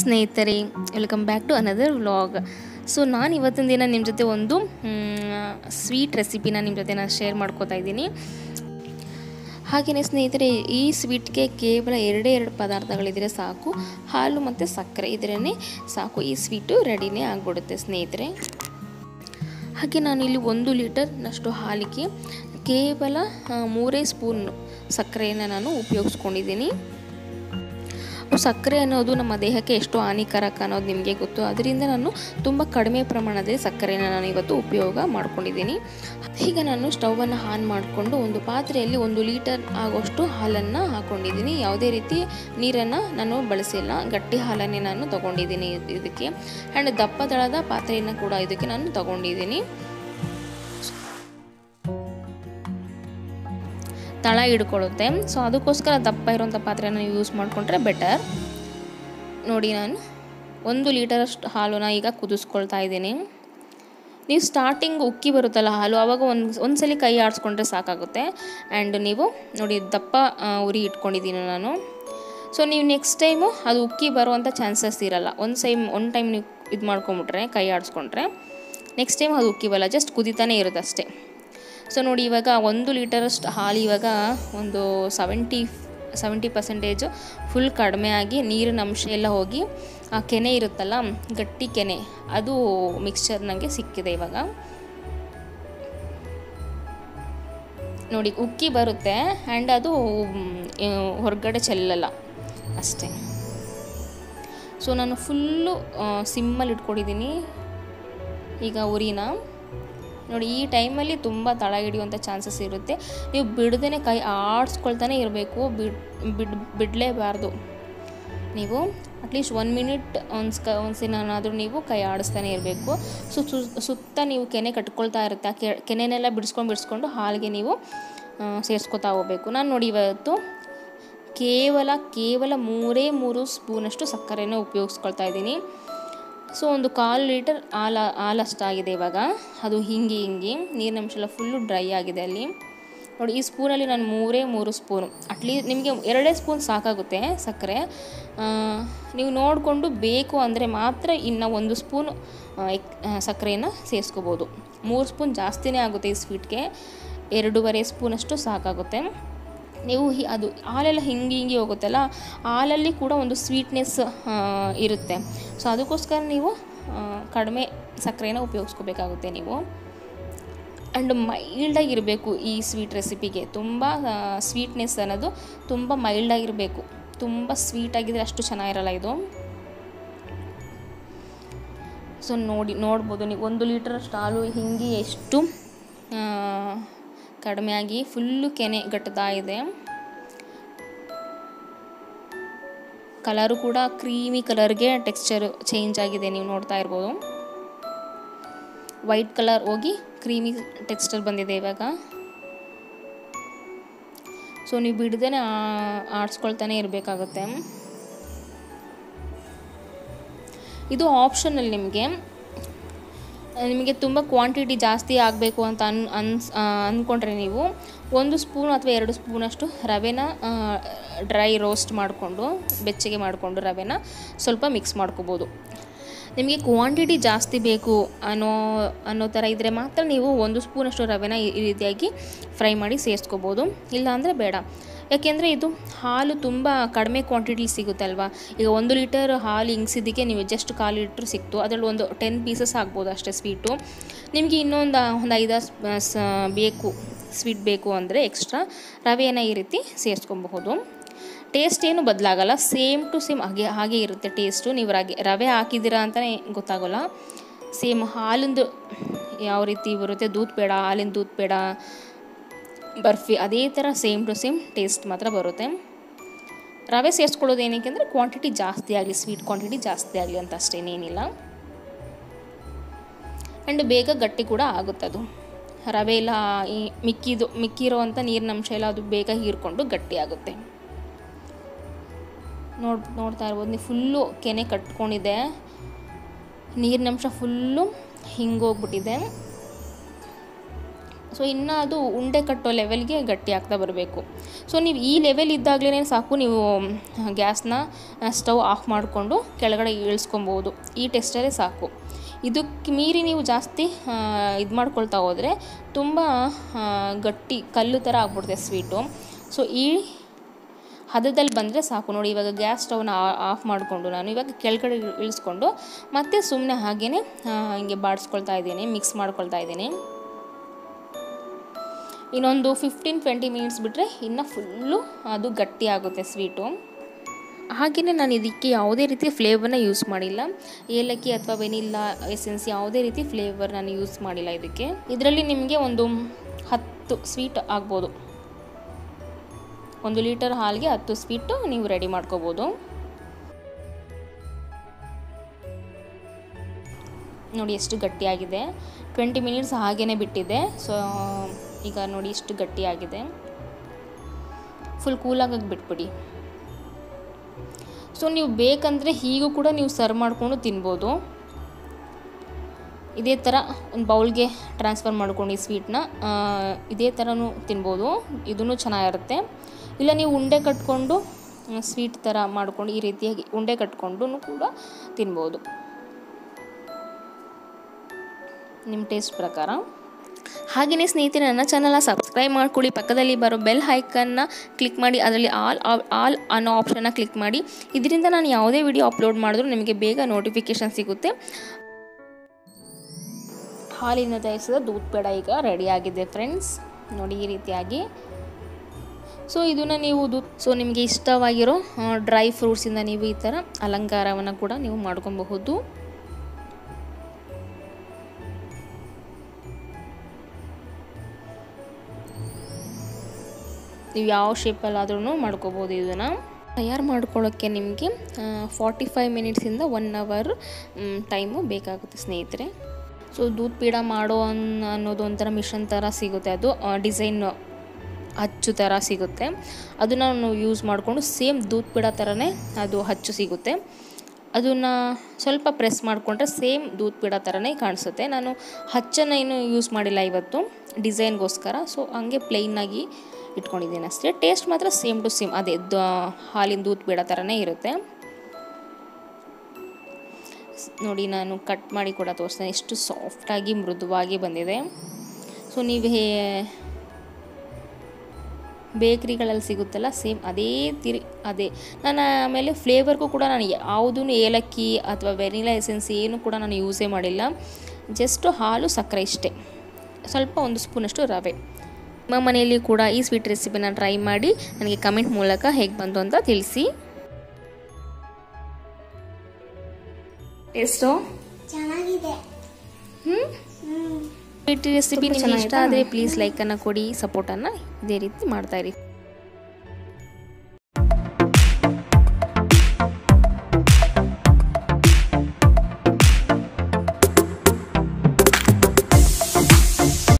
ಸ್ನೇಹಿತರೆ welcome back to another vlog so ನಾನು ಇವತ್ತಿನ ದಿನ ನಿಮ್ಮ ಜೊತೆ ಒಂದು ಸ್ವೀಟ್ ರೆಸಿಪಿನ ನಿಮ್ಮ ಜೊತೆ ನಾನು ಶೇರ್ ಮಾಡ್ಕೋತಾ ಇದ್ದೀನಿ ಹಾಗೆಯೇ ಸ್ನೇಹಿತರೆ ಈ ಸ್ವೀಟ್ಗೆ ಕೇವಲ ಎರಡೇ ಎರಡು ಪದಾರ್ಥಗಳಿದ್ರೆ ಸಾಕು ಹಾಲು ಮತ್ತು ಸಕ್ಕರೆ ಇದ್ರೇ ಸಾಕು ಈ ಸ್ವೀಟು ರೆಡಿನೇ ಆಗಿಬಿಡುತ್ತೆ ಸ್ನೇಹಿತರೆ ಹಾಗೆ ನಾನು ಇಲ್ಲಿ ಒಂದು ಲೀಟರ್ನಷ್ಟು ಹಾಲಿಗೆ ಕೇವಲ ಆ, ಮೂರೇ ಸ್ಪೂನ್ ಸಕ್ಕರೆಯನ್ನು ನಾನು ಉಪಯೋಗಿಸ್ಕೊಂಡಿದ್ದೀನಿ ಸಕ್ಕರೆ ಅನ್ನೋದು ನಮ್ಮ ದೇಹಕ್ಕೆ ಎಷ್ಟು ಹಾನಿಕಾರಕ ಅನ್ನೋದು ನಿಮಗೆ ಗೊತ್ತು ಅದರಿಂದ ನಾನು ತುಂಬ ಕಡಿಮೆ ಪ್ರಮಾಣದಲ್ಲಿ ಸಕ್ಕರೆನ ನಾನು ಇವತ್ತು ಉಪಯೋಗ ಮಾಡ್ಕೊಂಡಿದ್ದೀನಿ ಈಗ ನಾನು ಸ್ಟವನ್ನು ಆನ್ ಮಾಡಿಕೊಂಡು ಒಂದು ಪಾತ್ರೆಯಲ್ಲಿ ಒಂದು ಲೀಟರ್ ಆಗೋಷ್ಟು ಹಾಲನ್ನು ಹಾಕ್ಕೊಂಡಿದ್ದೀನಿ ಯಾವುದೇ ರೀತಿ ನೀರನ್ನು ನಾನು ಬಳಸಿಲ್ಲ ಗಟ್ಟಿ ಹಾಲನ್ನೇ ನಾನು ತಗೊಂಡಿದ್ದೀನಿ ಇದ್- ಇದಕ್ಕೆ ಆ್ಯಂಡ್ ದಪ್ಪ ದಳದ ಪಾತ್ರೆಯನ್ನು ಕೂಡ ಇದಕ್ಕೆ ನಾನು ತಗೊಂಡಿದ್ದೀನಿ ತಳ ಹಿಡ್ಕೊಳ್ಳುತ್ತೆ ಸೊ ಅದಕ್ಕೋಸ್ಕರ ದಪ್ಪ ಇರೋಂಥ ಪಾತ್ರೆನ ನೀವು ಯೂಸ್ ಮಾಡಿಕೊಂಡ್ರೆ ಬೆಟರ್ ನೋಡಿ ನಾನು ಒಂದು ಲೀಟರಷ್ಟು ಹಾಲನ್ನ ಈಗ ಕುದಿಸ್ಕೊಳ್ತಾ ಇದ್ದೀನಿ ನೀವು ಸ್ಟಾರ್ಟಿಂಗ್ ಉಕ್ಕಿ ಬರುತ್ತಲ್ಲ ಹಾಲು ಆವಾಗ ಒಂದು ಒಂದ್ಸಲಿ ಕೈ ಆಡಿಸ್ಕೊಂಡ್ರೆ ಸಾಕಾಗುತ್ತೆ ಆ್ಯಂಡ್ ನೀವು ನೋಡಿ ದಪ್ಪ ಆ, ಉರಿ ಇಟ್ಕೊಂಡಿದ್ದೀನಿ ನಾನು ಸೊ ನೀವು ನೆಕ್ಸ್ಟ್ ಟೈಮು ಅದು ಉಕ್ಕಿ ಬರುವಂಥ ಚಾನ್ಸಸ್ ಇರಲ್ಲ ಒಂದು ಸೈಮ್ ಒನ್ ಟೈಮ್ ನೀವು ಇದು ಮಾಡ್ಕೊಂಬಿಟ್ರೆ ಕೈ ಆಡಿಸ್ಕೊಂಡ್ರೆ ನೆಕ್ಸ್ಟ್ ಟೈಮ್ ಅದು ಉಕ್ಕಿ ಬರಲ್ಲ ಜಸ್ಟ್ ಕುದಿತಾನೆ ಇರುತ್ತೆ ಅಷ್ಟೇ ಸೊ ನೋಡಿ ಇವಾಗ ಒಂದು ಲೀಟರಷ್ಟು ಹಾಲು ಇವಾಗ ಒಂದು ಸೆವೆಂಟಿ ಸೆವೆಂಟಿ ಪರ್ಸೆಂಟೇಜು ಫುಲ್ ಕಡಿಮೆ ಆಗಿ ನೀರಿನ ಅಂಶ ಎಲ್ಲ ಹೋಗಿ ಆ ಕೆನೆ ಇರುತ್ತಲ್ಲ ಗಟ್ಟಿ ಕೆನೆ ಅದು ಮಿಕ್ಸ್ಚರ್ ನನಗೆ ಸಿಕ್ಕಿದೆ ಇವಾಗ ನೋಡಿ ಉಕ್ಕಿ ಬರುತ್ತೆ ಆ್ಯಂಡ್ ಅದು ಮ್, ಹೊರಗಡೆ ಚೆಲ್ಲಲ್ಲ ಅಷ್ಟೇ ಸೊ ನಾನು ಫುಲ್ಲು ಸಿಮ್ಮಲ್ಲಿ ಇಟ್ಕೊಂಡಿದ್ದೀನಿ ಈಗ ಉರಿನ ನೋಡಿ ಈ ಟೈಮಲ್ಲಿ ತುಂಬ ತಳ ಹಿಡಿಯುವಂಥ ಚಾನ್ಸಸ್ ಇರುತ್ತೆ ನೀವು ಬಿಡದೇ ಕೈ ಆಡಿಸ್ಕೊಳ್ತಾನೆ ಇರಬೇಕು ಬಿಡ್ ಬಿಡ್ ಬಿಡಲೇಬಾರ್ದು ನೀವು ಅಟ್ಲೀಸ್ಟ್ ಒನ್ ಮಿನಿಟ್ ಒನ್ಸ್ ಕ ಒಂದ್ಸಿನಾದರೂ ನೀವು ಕೈ ಆಡಿಸ್ತಾನೆ ಇರಬೇಕು ಸೊ ಸು- ಸುತ್ತ ನೀವು ಕೆನೆ ಕಟ್ಕೊಳ್ತಾ ಇರುತ್ತೆ ಆ ಕೆ ಕೆನೆನೆಲ್ಲ ಬಿಡಿಸ್ಕೊಂಡು ಬಿಡಿಸ್ಕೊಂಡು ಹಾಲಿಗೆ ನೀವು ಆ, ಸೇರಿಸ್ಕೊತಾ ಹೋಗ್ಬೇಕು ನಾನು ನೋಡಿ ಇವತ್ತು ಕೇವಲ ಕೇವಲ ಮೂರೇ ಮೂರು ಸ್ಪೂನಷ್ಟು ಸಕ್ಕರೆನ ಉಪಯೋಗಿಸ್ಕೊಳ್ತಾ ಇದ್ದೀನಿ ಸೊ ಒಂದು ಕಾಲು ಲೀಟರ್ ಹಾಲ ಹಾಲು ಅಷ್ಟಾಗಿದೆ ಇವಾಗ ಅದು ಹಿಂಗಿ ಹಿಂಗಿ ನೀರಿನ ಅಂಶ ಎಲ್ಲ ಫುಲ್ಲು ಡ್ರೈ ಆಗಿದೆ ಅಲ್ಲಿ ನೋಡಿ ಈ ಸ್ಪೂನಲ್ಲಿ ನಾನು ಮೂರೇ ಮೂರು ಸ್ಪೂನು ಅಟ್ಲೀ ನಿಮಗೆ ಎರಡೇ ಸ್ಪೂನ್ ಸಾಕಾಗುತ್ತೆ ಸಕ್ಕರೆ ಆ, ನೀವು ನೋಡಿಕೊಂಡು ಬೇಕು ಅಂದರೆ ಮಾತ್ರ ಇನ್ನು ಒಂದು ಸ್ಪೂನು ಸಕ್ಕರೆಯನ್ನು ಸೇರಿಸ್ಕೋಬೋದು ಮೂರು ಸ್ಪೂನ್ ಜಾಸ್ತಿನೇ ಆಗುತ್ತೆ ಈ ಸ್ವೀಟ್ಗೆ ಎರಡೂವರೆ ಸ್ಪೂನಷ್ಟು ಸಾಕಾಗುತ್ತೆ ನೀವು ಹಿ- ಅದು ಹಾಲೆಲ್ಲ ಹಿಂಗೆ ಹಿಂಗೆ ಹೋಗುತ್ತಲ್ಲ ಹಾಲಲ್ಲಿ ಕೂಡ ಒಂದು ಸ್ವೀಟ್ನೆಸ್ ಇರುತ್ತೆ ಸೊ ಅದಕ್ಕೋಸ್ಕರ ನೀವು ಆ, ಕಡಿಮೆ ಸಕ್ಕರೆನ ಉಪಯೋಗಿಸ್ಕೋಬೇಕಾಗುತ್ತೆ ನೀವು ಆ್ಯಂಡ್ ಮೈಲ್ಡಾಗಿರಬೇಕು ಈ ಸ್ವೀಟ್ ರೆಸಿಪಿಗೆ ತುಂಬ ಸ್ವೀಟ್ನೆಸ್ ಅನ್ನೋದು ತುಂಬ ಮೈಲ್ಡಾಗಿರಬೇಕು ತುಂಬ ಸ್ವೀಟಾಗಿದ್ದರೆ ಅಷ್ಟು ಚೆನ್ನಾಗಿರಲ್ಲ ಇದು ಸೊ ನೋಡಿ ನೋಡ್ಬೋದು ನೀವು ಒಂದು ಲೀಟರಷ್ಟು ಹಾಲು ಹಿಂಗೆ ಎಷ್ಟು ಆ, ಕಡಿಮೆ ಆಗಿ ಫುಲ್ಲು ಕೆನೆ ಗಟ್ಟುತ್ತಾ ಇದೆ ಕಲರು ಕೂಡ ಕ್ರೀಮಿ ಕಲರ್ಗೆ ಟೆಕ್ಸ್ಚರ್ ಚೇಂಜ್ ಆಗಿದೆ ನೀವು ನೋಡ್ತಾ ಇರ್ಬೋದು ವೈಟ್ ಕಲರ್ ಹೋಗಿ ಕ್ರೀಮಿ ಟೆಕ್ಸ್ಚರ್ ಬಂದಿದೆ ಇವಾಗ ಸೊ ನೀವು ಬಿಡದೇ ಆಡಿಸ್ಕೊಳ್ತಾನೆ ಇರಬೇಕಾಗುತ್ತೆ ಇದು ಆಪ್ಷನಲ್ ನಿಮಗೆ ನಿಮಗೆ ತುಂಬ ಕ್ವಾಂಟಿಟಿ ಜಾಸ್ತಿ ಆಗಬೇಕು ಅಂತ ಅನ್ ಅನ್ಸ್ ಆ, ಅಂದ್ಕೊಂಡ್ರೆ ನೀವು ಒಂದು ಸ್ಪೂನ್ ಅಥವಾ ಎರಡು ಸ್ಪೂನಷ್ಟು ರವೆನ ಡ್ರೈ ರೋಸ್ಟ್ ಮಾಡಿಕೊಂಡು ಬೆಚ್ಚಗೆ ಮಾಡಿಕೊಂಡು ರವೆನ ಸ್ವಲ್ಪ ಮಿಕ್ಸ್ ಮಾಡ್ಕೋಬೋದು ನಿಮಗೆ ಕ್ವಾಂಟಿಟಿ ಜಾಸ್ತಿ ಬೇಕು ಅನ್ನೋ ಅನ್ನೋ ಥರ ಇದ್ದರೆ ಮಾತ್ರ ನೀವು ಒಂದು ಸ್ಪೂನಷ್ಟು ರವೆನ ಈ ಈ ರೀತಿಯಾಗಿ ಫ್ರೈ ಮಾಡಿ ಸೇರಿಸ್ಕೋಬೋದು ಇಲ್ಲಾಂದರೆ ಬೇಡ ಯಾಕೆಂದರೆ ಇದು ಹಾಲು ತುಂಬ ಕಡಿಮೆ ಕ್ವಾಂಟಿಟಿ ಸಿಗುತ್ತಲ್ವಾ ಈಗ ಒಂದು ಲೀಟರ್ ಹಾಲು ಹಿಂಗ್ಸಿದ್ದಕ್ಕೆ ನೀವು ಜಸ್ಟ್ ಕಾಲು ಲೀಟ್ರ್ ಸಿಕ್ತು ಅದರಲ್ಲಿ ಒಂದು ಟೆನ್ ಪೀಸಸ್ ಆಗ್ಬೋದು ಅಷ್ಟೇ ಸ್ವೀಟು ನಿಮಗೆ ಇನ್ನೊಂದು ಒಂದು ಐದಾರು ಸ್- ಸ ಬೇಕು ಸ್ವೀಟ್ ಬೇಕು ಅಂದರೆ ಎಕ್ಸ್ಟ್ರಾ ರವೆಯನ್ನು ಈ ರೀತಿ ಸೇರಿಸ್ಕೊಬಹುದು ಟೇಸ್ಟ್ ಏನು ಬದಲಾಗಲ್ಲ ಸೇಮ್ ಟು ಸೇಮ್ ಹಾಗೆ ಹಾಗೆ ಇರುತ್ತೆ ಟೇಸ್ಟು ನೀವು ರಗೆ ರವೆ ಹಾಕಿದ್ದೀರಾ ಅಂತಲೇ ಗೊತ್ತಾಗೋಲ್ಲ ಸೇಮ್ ಹಾಲಿಂದು ಯಾವ ರೀತಿ ಬರುತ್ತೆ ದೂದ್ ಬೇಡ ಹಾಲಿನ ದೂದ್ ಬೇಡ ಬರ್ಫಿ ಅದೇ ಥರ ಸೇಮ್ ಟು ಸೇಮ್ ಟೇಸ್ಟ್ ಮಾತ್ರ ಬರುತ್ತೆ ರವೆ ಸೇರಿಸ್ಕೊಳ್ಳೋದು ಏನಕ್ಕೆ ಅಂದರೆ ಕ್ವಾಂಟಿಟಿ ಜಾಸ್ತಿ ಆಗಲಿ ಸ್ವೀಟ್ ಕ್ವಾಂಟಿಟಿ ಜಾಸ್ತಿ ಆಗಲಿ ಅಂತ ಅಷ್ಟೇನೇನಿಲ್ಲ ಆ್ಯಂಡ್ ಬೇಗ ಗಟ್ಟಿ ಕೂಡ ಆಗುತ್ತೆ ಅದು ರವೆ ಎಲ್ಲ ಈ ಮಿಕ್ಕಿದು ಮಿಕ್ಕಿರೋವಂಥ ನೀರಿನ ಅಂಶ ಎಲ್ಲ ಅದು ಬೇಗ ಹೀರ್ಕೊಂಡು ಗಟ್ಟಿ ಆಗುತ್ತೆ ನೋಡ್ ನೋಡ್ತಾ ಇರ್ಬೋದು ನೀವು ಫುಲ್ಲು ಕೆನೆ ಕಟ್ಕೊಂಡಿದೆ ನೀರಿನಂಶ ಫುಲ್ಲು ಹಿಂಗೋಗ್ಬಿಟ್ಟಿದೆ ಸೊ ಇನ್ನು ಅದು ಉಂಡೆ ಕಟ್ಟೋ ಲೆವೆಲ್ಗೆ ಗಟ್ಟಿ ಆಗ್ತಾ ಬರಬೇಕು ಸೊ ನೀವು ಈ ಲೆವೆಲ್ ಇದ್ದಾಗಲೇ ಸಾಕು ನೀವು ಗ್ಯಾಸ್ನ ಸ್ಟವ್ ಆಫ್ ಮಾಡಿಕೊಂಡು ಕೆಳಗಡೆ ಇಳಿಸ್ಕೊಬೋದು ಈ ಟೆಸ್ಟಲ್ಲೇ ಸಾಕು ಇದಕ್ಕೆ ಮೀರಿ ನೀವು ಜಾಸ್ತಿ ಇದು ಮಾಡ್ಕೊಳ್ತಾ ಹೋದರೆ ತುಂಬ ಆ, ಗಟ್ಟಿ ಕಲ್ಲು ಥರ ಆಗ್ಬಿಡುತ್ತೆ ಸ್ವೀಟು ಸೊ ಈ ಹದದಲ್ಲಿ ಬಂದರೆ ಸಾಕು ನೋಡಿ ಇವಾಗ ಗ್ಯಾಸ್ ಸ್ಟವ್ನ ಆಫ್ ಮಾಡಿಕೊಂಡು ನಾನು ಇವಾಗ ಕೆಳಗಡೆ ಇಳಿಸ್ಕೊಂಡು ಮತ್ತೆ ಸುಮ್ಮನೆ ಹಾಗೇ ಹಿಂಗೆ ಬಾಡಿಸ್ಕೊಳ್ತಾ ಇದ್ದೀನಿ ಮಿಕ್ಸ್ ಮಾಡ್ಕೊಳ್ತಾ ಇದ್ದೀನಿ ಇನ್ನೊಂದು ಫಿಫ್ಟೀನ್ ಟ್ವೆಂಟಿ ಮಿನಿಟ್ಸ್ ಬಿಟ್ಟರೆ ಇನ್ನು ಫುಲ್ಲು ಅದು ಗಟ್ಟಿ ಆಗುತ್ತೆ ಸ್ವೀಟು ಹಾಗೆಯೇ ನಾನು ಇದಕ್ಕೆ ಯಾವುದೇ ರೀತಿ ಫ್ಲೇವರ್ನ ಯೂಸ್ ಮಾಡಿಲ್ಲ ಏಲಕ್ಕಿ ಅಥವಾ ವೆನಿಲ್ಲಾ ಎಸೆನ್ಸ್ ಯಾವುದೇ ರೀತಿ ಫ್ಲೇವರ್ ನಾನು ಯೂಸ್ ಮಾಡಿಲ್ಲ ಇದಕ್ಕೆ ಇದರಲ್ಲಿ ನಿಮಗೆ ಒಂದು ಹತ್ತು ಸ್ವೀಟ್ ಆಗ್ಬೋದು ಒಂದು ಲೀಟರ್ ಹಾಲಿಗೆ ಹತ್ತು ಸ್ವೀಟು ನೀವು ರೆಡಿ ಮಾಡ್ಕೋಬೋದು ನೋಡಿ ಎಷ್ಟು ಗಟ್ಟಿಯಾಗಿದೆ ಟ್ವೆಂಟಿ ಮಿನಿಟ್ಸ್ ಹಾಗೇ ಬಿಟ್ಟಿದೆ ಸೊ ಈಗ ನೋಡಿ ಎಷ್ಟು ಗಟ್ಟಿಯಾಗಿದೆ ಫುಲ್ ಕೂಲಾಗಕ್ಕೆ ಬಿಟ್ಬಿಡಿ ಸೊ ನೀವು ಬೇಕಂದರೆ ಹೀಗೂ ಕೂಡ ನೀವು ಸರ್ವ್ ಮಾಡಿಕೊಂಡು ತಿನ್ಬೋದು ಇದೇ ಥರ ಒಂದು ಬೌಲ್ಗೆ ಟ್ರಾನ್ಸ್ಫರ್ ಮಾಡ್ಕೊಂಡು ಈ ಸ್ವೀಟ್ನ ಇದೇ ಥರನೂ ತಿನ್ಬೋದು ಇದೂ ಚೆನ್ನಾಗಿರುತ್ತೆ ಇಲ್ಲ ನೀವು ಉಂಡೆ ಕಟ್ಕೊಂಡು ಸ್ವೀಟ್ ಥರ ಮಾಡ್ಕೊಂಡು ಈ ರೀತಿಯಾಗಿ ಉಂಡೆ ಕಟ್ಕೊಂಡು ಕೂಡ ತಿನ್ಬೋದು ನಿಮ್ಮ ಟೇಸ್ಟ್ ಪ್ರಕಾರ ಹಾಗೆಯೇ ಸ್ನೇಹಿತರೆ ನನ್ನ ಚಾನಲ್ನ ಸಬ್ಸ್ಕ್ರೈಬ್ ಮಾಡ್ಕೊಳ್ಳಿ ಪಕ್ಕದಲ್ಲಿ ಬರೋ ಬೆಲ್ ಹೈಕನ್ನ ಕ್ಲಿಕ್ ಮಾಡಿ ಅದರಲ್ಲಿ ಆಲ್ ಆಲ್ ಅನ್ನೋ ಆಪ್ಷನ್ನ ಕ್ಲಿಕ್ ಮಾಡಿ ಇದರಿಂದ ನಾನು ಯಾವುದೇ ವಿಡಿಯೋ ಅಪ್ಲೋಡ್ ಮಾಡಿದ್ರೂ ನಿಮಗೆ ಬೇಗ ನೋಟಿಫಿಕೇಷನ್ ಸಿಗುತ್ತೆ ಹಾಲಿನ ತಯಾರಿಸಿದ ದೂದ್ ಪೇಡ ಈಗ ರೆಡಿಯಾಗಿದೆ ಫ್ರೆಂಡ್ಸ್ ನೋಡಿ ಈ ರೀತಿಯಾಗಿ ಸೊ ಇದನ್ನು ನೀವು ದೂದ್ ಸೊ ನಿಮಗೆ ಇಷ್ಟವಾಗಿರೋ ಡ್ರೈ ಫ್ರೂಟ್ಸಿಂದ ನೀವು ಈ ಥರ ಅಲಂಕಾರವನ್ನು ಕೂಡ ನೀವು ಮಾಡ್ಕೊಬಹುದು ನೀವು ಯಾವ ಶೇಪಲ್ಲಾದ್ರೂ ಮಾಡ್ಕೋಬೋದು ಇದನ್ನು ತಯಾರು ಮಾಡ್ಕೊಳ್ಳೋಕ್ಕೆ ನಿಮಗೆ ಫಾರ್ಟಿ ಫೈವ್ ಮಿನಿಟ್ಸಿಂದ ಒನ್ ಅವರ್ ಟೈಮು ಬೇಕಾಗುತ್ತೆ ಸ್ನೇಹಿತರೆ ಸೊ ದೂದ್ ಪೀಡ ಮಾಡೋ ಅನ್ ಅನ್ನೋದು ಒಂಥರ ಮಿಷನ್ ಥರ ಸಿಗುತ್ತೆ ಅದು ಡಿಸೈನ್ ಅಚ್ಚು ಥರ ಸಿಗುತ್ತೆ ಅದನ್ನು ನಾವು ಯೂಸ್ ಮಾಡಿಕೊಂಡು ಸೇಮ್ ದೂದ್ ಪೀಡ ಥರನೇ ಅದು ಅಚ್ಚು ಸಿಗುತ್ತೆ ಅದನ್ನು ಸ್ವಲ್ಪ ಪ್ರೆಸ್ ಮಾಡಿಕೊಂಡ್ರೆ ಸೇಮ್ ದೂದ್ ಪೀಡ ಥರನೇ ಕಾಣಿಸುತ್ತೆ ನಾನು ಹಚ್ಚನ್ನು ಏನು ಯೂಸ್ ಮಾಡಿಲ್ಲ ಇವತ್ತು ಡಿಸೈನ್ಗೋಸ್ಕರ ಸೊ ಹಂಗೆ ಪ್ಲೈನಾಗಿ ಇಟ್ಕೊಂಡಿದ್ದೀನಿ ಅಷ್ಟೇ ಟೇಸ್ಟ್ ಮಾತ್ರ ಸೇಮ್ ಟು ಸೇಮ್ ಅದೇ ದ ಹಾಲಿನ ದೂದ್ ಪೀಡ ಥರನೇ ಇರುತ್ತೆ ನೋಡಿ ನಾನು ಕಟ್ ಮಾಡಿ ಕೂಡ ತೋರಿಸ್ತೇನೆ ಎಷ್ಟು ಸಾಫ್ಟಾಗಿ ಮೃದುವಾಗಿ ಬಂದಿದೆ ಸೊ ನೀವು ಹೇ ಬೇಕ್ರಿಗಳಲ್ಲಿ ಸಿಗುತ್ತಲ್ಲ ಸೇಮ್ ಅದೇ ತಿರಿ ಅದೇ ನಾನು ಆಮೇಲೆ ಫ್ಲೇವರ್ಗೂ ಕೂಡ ನಾನು ಯಾವುದೂ ಏಲಕ್ಕಿ ಅಥವಾ ವೆನಿಲಾ ಎಸೆನ್ಸ್ ಏನು ಕೂಡ ನಾನು ಯೂಸೇ ಮಾಡಿಲ್ಲ ಜಸ್ಟ್ ಹಾಲು ಸಕ್ಕರೆ ಇಷ್ಟೇ ಸ್ವಲ್ಪ ಒಂದು ಸ್ಪೂನಷ್ಟು ರವೆ ನಿಮ್ಮ ಮನೆಯಲ್ಲಿ ಕೂಡ ಈ ಸ್ವೀಟ್ ರೆಸಿಪಿನ ಟ್ರೈ ಮಾಡಿ ನನಗೆ ಕಮೆಂಟ್ ಮೂಲಕ ಹೇಗೆ ಬಂತು ಅಂತ ತಿಳಿಸಿ ಟೇಸ್ಟು ಚೆನ್ನಾಗಿದೆ ಹ್ಞೂ ಹ್ಮ್ ಸ್ವೀಟ್ ರೆಸಿಪಿ ನಿಮಗೆ ಇಷ್ಟ ಆದರೆ ಪ್ಲೀಸ್ ಲೈಕನ್ನು ಕೊಡಿ ಸಪೋರ್ಟನ್ನು ಇದೇ ರೀತಿ ಮಾಡ್ತಾಯಿರಿ